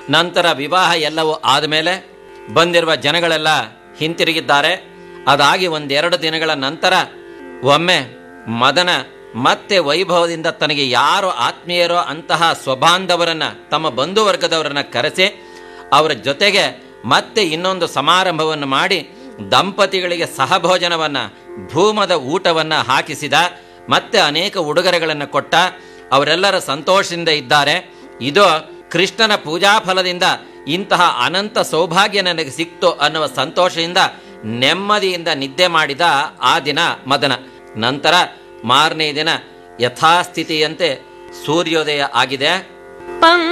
ನಂತರ ವಿವಾಹ ಎಲ್ಲವೂ ಆದಮೇಲೆ ಬಂದಿರುವ ಜನಗಳೆಲ್ಲ ಹಿಂತಿರುಗಿದ್ದಾರೆ ಅದಾಗಿ ಒಂದೆರಡು ದಿನಗಳ ನಂತರ ಒಮ್ಮೆ ಮದನ ಮತ್ತೆ ವೈಭವದಿಂದ ತನಗೆ ಯಾರು ಆತ್ಮೀಯರೋ ಅಂತಹ ಸ್ವಬಾಂಧವರನ್ನ ತಮ್ಮ ಬಂಧುವರ್ಗದವರನ್ನ ಕರೆಸಿ ಅವರ ಜೊತೆಗೆ ಮತ್ತೆ ಇನ್ನೊಂದು ಸಮಾರಂಭವನ್ನು ಮಾಡಿ ದಂಪತಿಗಳಿಗೆ ಸಹಭೋಜನವನ್ನ ಭೂಮದ ಊಟವನ್ನ ಹಾಕಿಸಿದ ಮತ್ತೆ ಅನೇಕ ಉಡುಗೊರೆಗಳನ್ನು ಕೊಟ್ಟ ಅವರೆಲ್ಲರ ಸಂತೋಷದಿಂದ ಇದ್ದಾರೆ ಇದು ಕೃಷ್ಣನ ಪೂಜಾ ಫಲದಿಂದ ಇಂತಹ ಅನಂತ ಸೌಭಾಗ್ಯ ನನಗೆ ಸಿಕ್ತು ಅನ್ನುವ ಸಂತೋಷದಿಂದ ನೆಮ್ಮದಿಯಿಂದ ನಿದ್ದೆ ಮಾಡಿದ ಆ ದಿನ ಮದನ ನಂತರ ಮಾರನೇ ದಿನ ಯಥಾಸ್ಥಿತಿಯಂತೆ ಸೂರ್ಯೋದಯ ಆಗಿದೆ ಪಂ